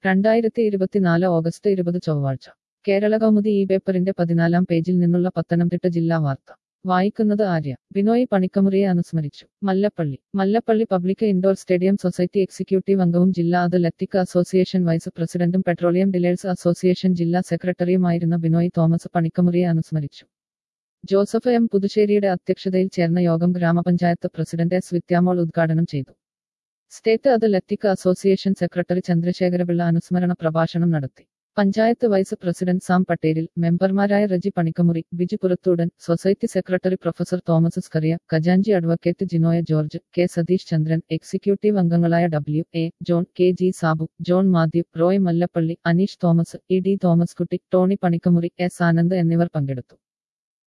രണ്ടായിരത്തി ഇരുപത്തിനാല് ഓഗസ്റ്റ് ഇരുപത് ചൊവ്വാഴ്ച കേരള കൗമുദി ഈ പേപ്പറിന്റെ പതിനാലാം പേജിൽ നിന്നുള്ള പത്തനംതിട്ട ജില്ലാ വാർത്ത വായിക്കുന്നത് ആര്യ ബിനോയ് പണിക്കമുറിയെ അനുസ്മരിച്ചു Mallappally Mallappally public indoor stadium society executive അംഗവും ജില്ലാ അത്ലറ്റിക് അസോസിയേഷൻ വൈസ് പ്രസിഡന്റും പെട്രോളിയം ഡീലേഴ്സ് അസോസിയേഷൻ ജില്ലാ സെക്രട്ടറിയുമായിരുന്ന ബിനോയ് തോമസ് പണിക്കമുറിയെ അനുസ്മരിച്ചു ജോസഫ് എം പുതുശ്ശേരിയുടെ അധ്യക്ഷതയിൽ ചേർന്ന യോഗം ഗ്രാമപഞ്ചായത്ത് പ്രസിഡന്റ് എസ് വിത്യാമോൾ ഉദ്ഘാടനം ചെയ്തു state athletic association secretary Chandrasekharapillai അനുസ്മരണ പ്രഭാഷണം നടത്തി പഞ്ചായത്ത് വൈസ് പ്രസിഡന്റ് സാം പട്ടേലിൽ മെമ്പർമാരായ Reji Panikkamuri Biju Purathoodan society secretary professor Thomas Scaria ഖജാൻജി advocate Jinoya George K Satheesh Chandran executive അംഗങ്ങളായ W A John K G Sabu John Mathew Roy Mallappally Aneesh Thomas E D Thomas Kutty Tony Panikkamuri S Anand എന്നിവർ പങ്കെടുത്തു